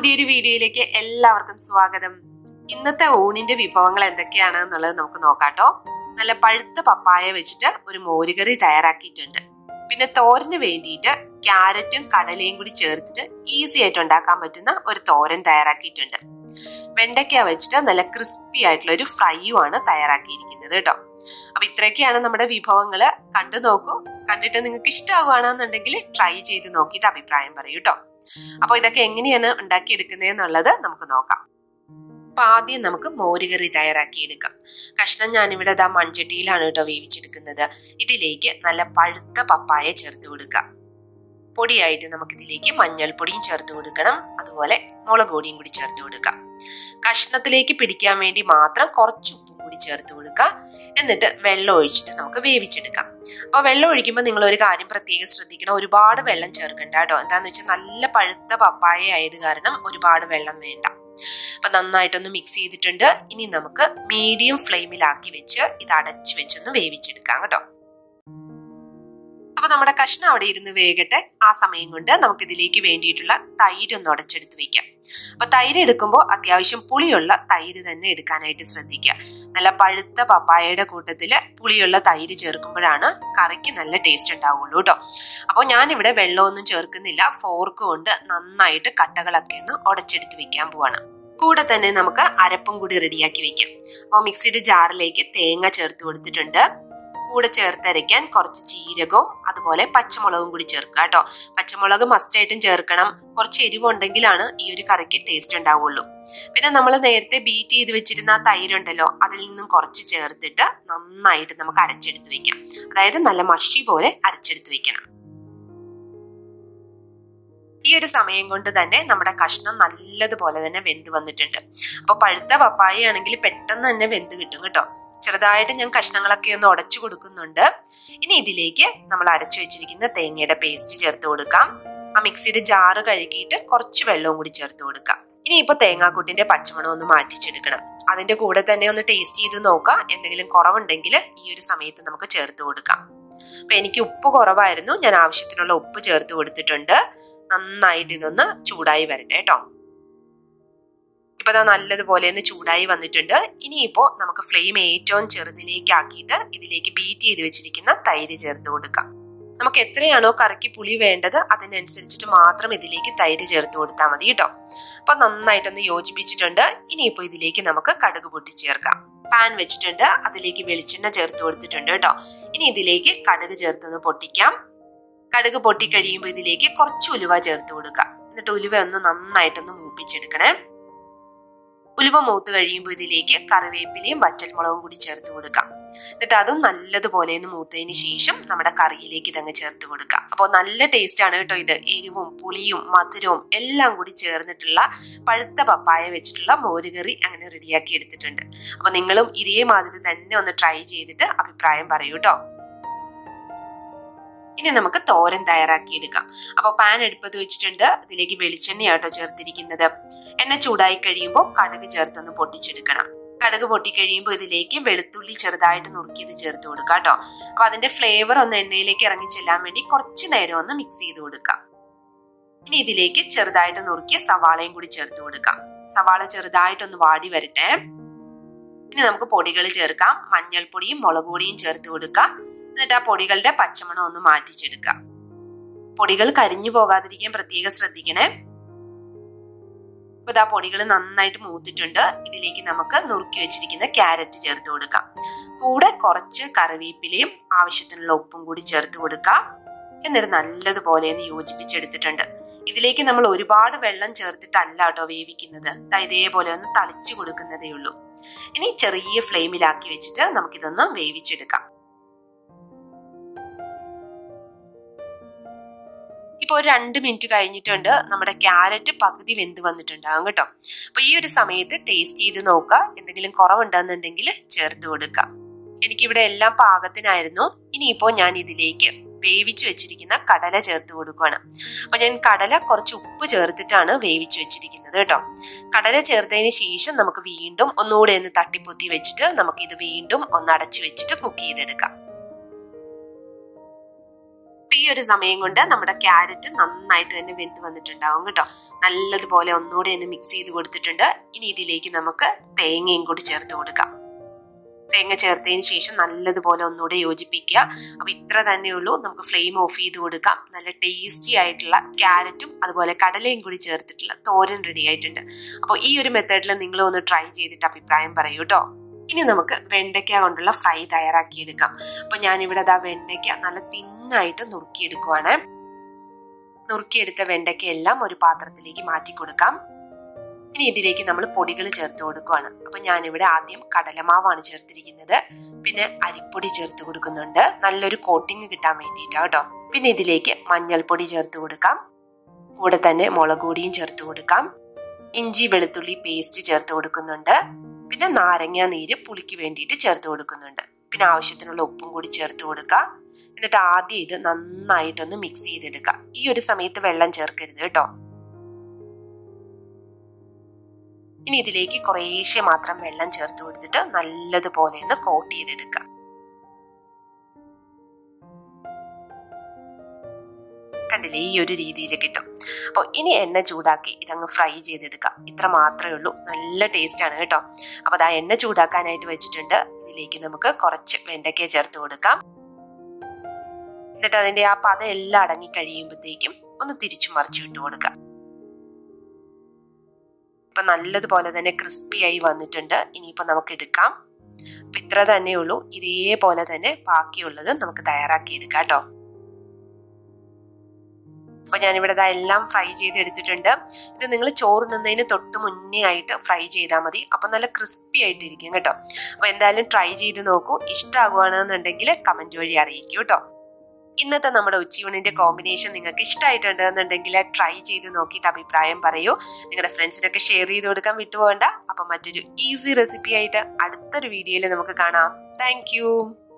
പുതിയൊരു വീഡിയോയിലേക്ക് എല്ലാവർക്കും സ്വാഗതം ഇന്നത്തെ ഊണിന്റെ വിഭവങ്ങൾ എന്തൊക്കെയാണ് എന്നുള്ളത് നമുക്ക് നോക്കാട്ടോ നല്ല പഴുത്ത പപ്പായ വെച്ചിട്ട് ഒരു മോരുകറി തയ്യാറാക്കിയിട്ടുണ്ട് പിന്നെ തോരന് വേണ്ടിയിട്ട് ക്യാരറ്റും കടലയും കൂടി ചേർത്തിട്ട് ഈസി ആയിട്ട് ഉണ്ടാക്കാൻ പറ്റുന്ന ഒരു തോരൻ തയ്യാറാക്കിയിട്ടുണ്ട് വെണ്ടയ്ക്ക വെച്ചിട്ട് നല്ല ക്രിസ്പി ആയിട്ടുള്ള ഒരു ഫ്രൈയും ആണ് തയ്യാറാക്കിയിരിക്കുന്നത് കേട്ടോ അപ്പൊ ഇത്രയൊക്കെയാണ് നമ്മുടെ വിഭവങ്ങള് കണ്ടു നോക്കൂ കണ്ടിട്ട് നിങ്ങൾക്ക് ഇഷ്ടമാകുകയാണെന്നുണ്ടെങ്കിൽ ട്രൈ ചെയ്ത് നോക്കിയിട്ട് അഭിപ്രായം പറയൂ കേട്ടോ അപ്പൊ ഇതൊക്കെ എങ്ങനെയാണ് ഉണ്ടാക്കിയെടുക്കുന്നതെന്നുള്ളത് നമുക്ക് നോക്കാം അപ്പൊ ആദ്യം നമുക്ക് മോരുകറി തയ്യാറാക്കിയെടുക്കാം കഷ്ണം ഞാനിവിടെ ദാ മൺചട്ടിയിലാണ് കേട്ടോ വേവിച്ചെടുക്കുന്നത് ഇതിലേക്ക് നല്ല പഴുത്ത പപ്പായ ചേർത്ത് കൊടുക്കാം പൊടിയായിട്ട് നമുക്ക് ഇതിലേക്ക് മഞ്ഞൾപ്പൊടിയും ചേർത്ത് കൊടുക്കണം അതുപോലെ മുളക് പൊടിയും കൂടി ചേർത്ത് കൊടുക്കാം കഷ്ണത്തിലേക്ക് പിടിക്കാൻ വേണ്ടി മാത്രം കുറച്ച് ഉപ്പും കൂടി ചേർത്ത് കൊടുക്കാം എന്നിട്ട് വെള്ളം ഒഴിച്ചിട്ട് നമുക്ക് വേവിച്ചെടുക്കാം അപ്പോൾ വെള്ളം ഒഴിക്കുമ്പോൾ നിങ്ങൾ ഒരു കാര്യം പ്രത്യേകം ശ്രദ്ധിക്കണം ഒരുപാട് വെള്ളം ചേർക്കണ്ട കേട്ടോ എന്താന്ന് വെച്ചാൽ നല്ല പഴുത്ത പപ്പായ ആയത് കാരണം ഒരുപാട് വെള്ളം വേണ്ട അപ്പൊ നന്നായിട്ടൊന്ന് മിക്സ് ചെയ്തിട്ടുണ്ട് ഇനി നമുക്ക് മീഡിയം ഫ്ലെയിമിലാക്കി വെച്ച് ഇത് അടച്ചു വെച്ചൊന്ന് വേവിച്ചെടുക്കാം കേട്ടോ അപ്പൊ നമ്മുടെ കഷ്ണം അവിടെ ഇരുന്ന് വേകട്ടെ ആ സമയം കൊണ്ട് നമുക്ക് ഇതിലേക്ക് വേണ്ടിയിട്ടുള്ള തൈര് ഒന്ന് ഉടച്ചെടുത്ത് വെക്കാം അപ്പൊ തൈര് എടുക്കുമ്പോൾ അത്യാവശ്യം പുളിയുള്ള തൈര് തന്നെ എടുക്കാനായിട്ട് ശ്രദ്ധിക്കുക നല്ല പഴുത്ത പപ്പായയുടെ കൂട്ടത്തില് പുളിയുള്ള തൈര് ചേർക്കുമ്പോഴാണ് കറിക്ക് നല്ല ടേസ്റ്റ് ഉണ്ടാവുള്ളൂ കേട്ടോ അപ്പോൾ ഞാനിവിടെ വെള്ളമൊന്നും ചേർക്കുന്നില്ല ഫോർക്ക് കൊണ്ട് നന്നായിട്ട് കട്ടകളൊക്കെ ഒന്ന് ഉടച്ചെടുത്ത് വെക്കാൻ പോവാണ് കൂടെ തന്നെ നമുക്ക് അരപ്പും കൂടി റെഡിയാക്കി വെക്കാം അപ്പോൾ മിക്സിയുടെ ജാറിലേക്ക് തേങ്ങ ചേർത്ത് കൊടുത്തിട്ടുണ്ട് കൂടെ ചേർത്തരയ്ക്കാൻ കുറച്ച് ജീരകവും അതുപോലെ പച്ചമുളകും കൂടി ചേർക്കുക കേട്ടോ പച്ചമുളക് മസ്റ്റായിട്ടും ചേർക്കണം കുറച്ച് എരിവുണ്ടെങ്കിലാണ് ഈ ഒരു കറിക്ക് ടേസ്റ്റ് ഉണ്ടാവുള്ളൂ പിന്നെ നമ്മൾ നേരത്തെ ബീറ്റ് ചെയ്ത് വെച്ചിരുന്ന ആ തൈരുണ്ടല്ലോ അതിൽ നിന്നും കുറച്ച് ചേർത്തിട്ട് നന്നായിട്ട് നമുക്ക് അരച്ചെടുത്ത് വെക്കാം അതായത് നല്ല മഷി പോലെ അരച്ചെടുത്ത് വെക്കണം ഈ ഒരു സമയം കൊണ്ട് തന്നെ നമ്മുടെ കഷ്ണം നല്ലതുപോലെ തന്നെ വെന്ത് വന്നിട്ടുണ്ട് അപ്പൊ പഴുത്ത പപ്പായ ആണെങ്കിൽ പെട്ടെന്ന് തന്നെ വെന്ത് കിട്ടും കേട്ടോ ചെറുതായിട്ട് ഞാൻ കഷ്ണങ്ങളൊക്കെ ഒന്ന് ഉടച്ചു കൊടുക്കുന്നുണ്ട് ഇനി ഇതിലേക്ക് നമ്മൾ അരച്ചു വെച്ചിരിക്കുന്ന തേങ്ങയുടെ പേസ്റ്റ് ചേർത്ത് കൊടുക്കാം ആ മിക്സിയുടെ ജാറ് കഴുകിയിട്ട് കുറച്ച് വെള്ളവും കൂടി ചേർത്ത് കൊടുക്കാം ഇനി ഇപ്പൊ തേങ്ങാക്കുട്ടിന്റെ പച്ചമണം ഒന്ന് മാറ്റിച്ചെടുക്കണം അതിന്റെ കൂടെ തന്നെ ഒന്ന് ടേസ്റ്റ് ചെയ്ത് നോക്കാം എന്തെങ്കിലും കുറവുണ്ടെങ്കിൽ ഈ ഒരു സമയത്ത് നമുക്ക് ചേർത്ത് കൊടുക്കാം അപ്പൊ എനിക്ക് ഉപ്പ് കുറവായിരുന്നു ഞാൻ ആവശ്യത്തിനുള്ള ഉപ്പ് ചേർത്ത് കൊടുത്തിട്ടുണ്ട് നന്നായിട്ട് ഇതൊന്ന് ചൂടായി വരട്ടെ കേട്ടോ ഇപ്പൊ ദാ നല്ലതുപോലെ ഒന്ന് ചൂടായി വന്നിട്ടുണ്ട് ഇനിയിപ്പോ നമുക്ക് ഫ്ലെയിം ഏറ്റവും ചെറുതിലേക്ക് ആക്കിയിട്ട് ഇതിലേക്ക് ബീറ്റ് ചെയ്ത് വെച്ചിരിക്കുന്ന തൈര് ചേർത്ത് കൊടുക്കാം നമുക്ക് എത്രയാണോ കറിക്ക് പുളി വേണ്ടത് അതിനനുസരിച്ചിട്ട് മാത്രം ഇതിലേക്ക് തൈര് ചേർത്ത് കൊടുത്താൽ മതി കേട്ടോ അപ്പൊ നന്നായിട്ടൊന്ന് യോജിപ്പിച്ചിട്ടുണ്ട് ഇനിയിപ്പോ ഇതിലേക്ക് നമുക്ക് കടുക് പൊട്ടി ചേർക്കാം പാൻ വെച്ചിട്ടുണ്ട് അതിലേക്ക് വെളിച്ചെണ്ണ ചേർത്ത് കൊടുത്തിട്ടുണ്ട് കേട്ടോ ഇനി ഇതിലേക്ക് കടുക് ചേർത്തൊന്ന് പൊട്ടിക്കാം കടുക് പൊട്ടി കഴിയുമ്പോൾ ഇതിലേക്ക് കുറച്ച് ഉലുവ ചേർത്ത് കൊടുക്കുക എന്നിട്ട് ഉലുവ ഒന്ന് നന്നായിട്ടൊന്ന് മൂപ്പിച്ചെടുക്കണേ ഉലുവ മൂത്ത് കഴിയുമ്പോൾ ഇതിലേക്ക് കറിവേപ്പിലയും വറ്റൽമുളകും കൂടി ചേർത്ത് കൊടുക്കാം എന്നിട്ട് അതും നല്ലതുപോലെ ഒന്ന് മൂത്തതിന് ശേഷം നമ്മുടെ കറിയിലേക്ക് ഇതങ്ങ് ചേർത്ത് കൊടുക്കാം അപ്പോൾ നല്ല ടേസ്റ്റ് ആണ് കേട്ടോ ഇത് എരിവും പുളിയും മധുരവും എല്ലാം കൂടി ചേർന്നിട്ടുള്ള പഴുത്ത പപ്പായ വെച്ചിട്ടുള്ള മോരുകറി അങ്ങനെ റെഡിയാക്കി എടുത്തിട്ടുണ്ട് അപ്പൊ നിങ്ങളും ഇതേമാതിരി തന്നെ ഒന്ന് ട്രൈ ചെയ്തിട്ട് അഭിപ്രായം പറയൂ കേട്ടോ ഇനി നമുക്ക് തോരൻ തയ്യാറാക്കി എടുക്കാം അപ്പോൾ പാൻ എടുപ്പത്ത് വെച്ചിട്ടുണ്ട് ഇതിലേക്ക് വെളിച്ചെണ്ണയാട്ടോ ചേർത്തിരിക്കുന്നത് എണ്ണ ചൂടായി കഴിയുമ്പോൾ കടുക് ചേർത്തൊന്ന് പൊട്ടിച്ചെടുക്കണം കടുക് പൊട്ടി കഴിയുമ്പോൾ ഇതിലേക്ക് വെളുത്തുള്ളി ചെറുതായിട്ട് നുറുക്കിയത് ചേർത്ത് കൊടുക്കുക കേട്ടോ അപ്പൊ അതിന്റെ ഫ്ലേവർ ഒന്ന് എണ്ണയിലേക്ക് ഇറങ്ങി ചെല്ലാൻ വേണ്ടി കുറച്ച് നേരം ഒന്ന് മിക്സ് ചെയ്ത് കൊടുക്കാം ഇനി ഇതിലേക്ക് ചെറുതായിട്ട് നുറുക്കിയ സവാളയും കൂടി ചേർത്ത് കൊടുക്കാം സവാള ചെറുതായിട്ടൊന്ന് വാടി വരട്ടെ ഇനി നമുക്ക് പൊടികൾ ചേർക്കാം മഞ്ഞൾപ്പൊടിയും മുളക് പൊടിയും ചേർത്ത് കൊടുക്കാം എന്നിട്ട് ആ പൊടികളുടെ പച്ചമണം ഒന്ന് മാറ്റിച്ചെടുക്കാം പൊടികൾ കരിഞ്ഞു പോകാതിരിക്കാൻ പ്രത്യേകം ശ്രദ്ധിക്കണേ ഇപ്പൊ ഇതാ പൊടികൾ നന്നായിട്ട് മൂത്തിട്ടുണ്ട് ഇതിലേക്ക് നമുക്ക് നുറുക്കി വെച്ചിരിക്കുന്ന ക്യാരറ്റ് ചേർത്ത് കൊടുക്കാം കൂടെ കുറച്ച് കറിവേപ്പിലയും ആവശ്യത്തിനുള്ള ഉപ്പും കൂടി ചേർത്ത് കൊടുക്കാം എന്നിട്ട് നല്ലതുപോലെ ഒന്ന് യോജിപ്പിച്ചെടുത്തിട്ടുണ്ട് ഇതിലേക്ക് നമ്മൾ ഒരുപാട് വെള്ളം ചേർത്തിട്ടല്ല കേട്ടോ വേവിക്കുന്നത് ഇതേപോലെ ഒന്ന് തളിച്ചു കൊടുക്കുന്നതേ ഉള്ളൂ ഇനി ചെറിയ ഫ്ലെയിമിലാക്കി വെച്ചിട്ട് നമുക്കിതൊന്ന് വേവിച്ചെടുക്കാം ഇപ്പൊ ഒരു രണ്ട് മിനിറ്റ് കഴിഞ്ഞിട്ടുണ്ട് നമ്മുടെ ക്യാരറ്റ് പകുതി വെന്ത് വന്നിട്ടുണ്ടാകും കേട്ടോ അപ്പൊ ഈ ഒരു സമയത്ത് ടേസ്റ്റ് ചെയ്ത് നോക്കുക എന്തെങ്കിലും കുറവുണ്ടെന്നുണ്ടെങ്കിൽ ചേർത്ത് കൊടുക്കുക എനിക്കിവിടെ എല്ലാം പാകത്തിനായിരുന്നു ഇനിയിപ്പോ ഞാൻ ഇതിലേക്ക് വേവിച്ചു വെച്ചിരിക്കുന്ന കടല ചേർത്ത് കൊടുക്കുകയാണ് അപ്പൊ ഞാൻ കടല കുറച്ച് ഉപ്പ് ചേർത്തിട്ടാണ് വേവിച്ചു വെച്ചിരിക്കുന്നത് കേട്ടോ കടല ചേർത്തതിന് ശേഷം നമുക്ക് വീണ്ടും ഒന്നുകൂടെ ഒന്ന് തട്ടിപ്പൊത്തി വെച്ചിട്ട് നമുക്ക് ഇത് വീണ്ടും ഒന്ന് അടച്ചു വെച്ചിട്ട് കുക്ക് ചെയ്തെടുക്കാം അപ്പൊ ഈ ഒരു സമയം കൊണ്ട് നമ്മുടെ ക്യാരറ്റ് നന്നായിട്ട് തന്നെ വെന്ത് വന്നിട്ടുണ്ടാവും കേട്ടോ നല്ലതുപോലെ ഒന്നുകൂടി ഒന്ന് മിക്സ് ചെയ്ത് കൊടുത്തിട്ടുണ്ട് ഇനി ഇതിലേക്ക് നമുക്ക് തേങ്ങയും കൂടി ചേർത്ത് കൊടുക്കാം തേങ്ങ ചേർത്തതിന് ശേഷം നല്ലതുപോലെ ഒന്നുകൂടെ യോജിപ്പിക്കുക അപ്പൊ ഇത്ര തന്നെയുള്ളൂ നമുക്ക് ഫ്ലെയിം ഓഫ് ചെയ്ത് കൊടുക്കാം നല്ല ടേസ്റ്റി ആയിട്ടുള്ള ക്യാരറ്റും അതുപോലെ കടലയും കൂടി ചേർത്തിട്ടുള്ള തോരൻ റെഡി ആയിട്ടുണ്ട് അപ്പോൾ ഈ ഒരു മെത്തേഡിൽ നിങ്ങൾ ഒന്ന് ട്രൈ ചെയ്തിട്ട് അഭിപ്രായം പറയൂ കേട്ടോ ഇനി നമുക്ക് വെണ്ടയ്ക്ക കൊണ്ടുള്ള ഫ്രൈ തയ്യാറാക്കിയെടുക്കാം അപ്പൊ ഞാനിവിടെ അതാ വെണ്ടയ്ക്ക നല്ല തിന്നായിട്ട് നുറുക്കിയെടുക്കുവാണ് നുറുക്കിയെടുത്ത വെണ്ടയ്ക്ക എല്ലാം ഒരു പാത്രത്തിലേക്ക് മാറ്റി കൊടുക്കാം ഇനി ഇതിലേക്ക് നമ്മൾ പൊടികൾ ചേർത്ത് കൊടുക്കുവാണ് അപ്പൊ ഞാനിവിടെ ആദ്യം കടലമാവാണ് ചേർത്തിരിക്കുന്നത് പിന്നെ അരിപ്പൊടി ചേർത്ത് കൊടുക്കുന്നുണ്ട് നല്ലൊരു കോട്ടിങ് കിട്ടാൻ വേണ്ടിയിട്ടാണ് കേട്ടോ പിന്നെ ഇതിലേക്ക് മഞ്ഞൾപ്പൊടി ചേർത്ത് കൊടുക്കാം കൂടെ തന്നെ മുളക് പൊടിയും ചേർത്ത് കൊടുക്കാം ഇഞ്ചി വെളുത്തുള്ളി പേസ്റ്റ് ചേർത്ത് കൊടുക്കുന്നുണ്ട് പിന്നെ നാരങ്ങ നീര് പുളിക്ക് വേണ്ടിയിട്ട് ചേർത്ത് കൊടുക്കുന്നുണ്ട് പിന്നെ ആവശ്യത്തിനുള്ള ഉപ്പും കൂടി ചേർത്ത് കൊടുക്കുക എന്നിട്ട് ആദ്യം ഇത് നന്നായിട്ടൊന്ന് മിക്സ് ചെയ്തെടുക്കുക ഈ ഒരു സമയത്ത് വെള്ളം ചേർക്കരുത് കേട്ടോ ഇനി ഇതിലേക്ക് കുറേശ്ശെ മാത്രം വെള്ളം ചേർത്ത് കൊടുത്തിട്ട് നല്ലതുപോലെ ഒന്ന് കോട്ട് ചെയ്തെടുക്കുക കണ്ടില്ലേ ഈ ഒരു രീതിയിൽ കിട്ടും അപ്പോൾ ഇനി എണ്ണ ചൂടാക്കി ഇതങ്ങ് ഫ്രൈ ചെയ്തെടുക്കാം ഇത്ര മാത്രമേ ഉള്ളൂ നല്ല ടേസ്റ്റ് ആണ് കേട്ടോ അപ്പോൾ അതാ എണ്ണ ചൂടാക്കാനായിട്ട് വെച്ചിട്ടുണ്ട് ഇതിലേക്ക് നമുക്ക് കുറച്ച് വെണ്ടയ്ക്ക ചേർത്ത് കൊടുക്കാം എന്നിട്ട് അതിന്റെ ആ പത എല്ലാം അടങ്ങി കഴിയുമ്പോഴത്തേക്കും ഒന്ന് തിരിച്ചു മറിച്ചു ഇട്ട് കൊടുക്കാം ഇപ്പൊ നല്ലതുപോലെ തന്നെ ക്രിസ്പി ആയി വന്നിട്ടുണ്ട് ഇനിയിപ്പോ നമുക്ക് എടുക്കാം അപ്പൊ ഇത്ര തന്നെ ഉള്ളൂ ഇതേപോലെ തന്നെ ബാക്കിയുള്ളത് നമുക്ക് തയ്യാറാക്കി എടുക്കാം കേട്ടോ അപ്പൊ ഞാനിവിടെ ഇതാ എല്ലാം ഫ്രൈ ചെയ്ത് എടുത്തിട്ടുണ്ട് ഇത് നിങ്ങൾ ചോറുണ്ണുന്നതിന് തൊട്ട് മുന്നേ ആയിട്ട് ഫ്രൈ ചെയ്താൽ മതി അപ്പൊ നല്ല ക്രിസ്പി ആയിട്ടിരിക്കും കേട്ടോ അപ്പൊ എന്തായാലും ട്രൈ ചെയ്ത് നോക്കൂ ഇഷ്ടമാകുകയാണെന്നുണ്ടെങ്കിൽ കമന്റ് വഴി അറിയിക്കൂ കേട്ടോ ഇന്നത്തെ നമ്മുടെ ഉച്ചയൂണിന്റെ കോമ്പിനേഷൻ നിങ്ങൾക്ക് ഇഷ്ടമായിട്ടുണ്ട് എന്നുണ്ടെങ്കിൽ ട്രൈ ചെയ്ത് നോക്കിയിട്ട് അഭിപ്രായം പറയൂ നിങ്ങളുടെ ഫ്രണ്ട്സിനൊക്കെ ഷെയർ ചെയ്ത് കൊടുക്കാൻ വിട്ടുപോകണ്ട അപ്പൊ മറ്റൊരു ഈസി റെസിപ്പി ആയിട്ട് അടുത്തൊരു വീഡിയോയിൽ നമുക്ക് കാണാം താങ്ക്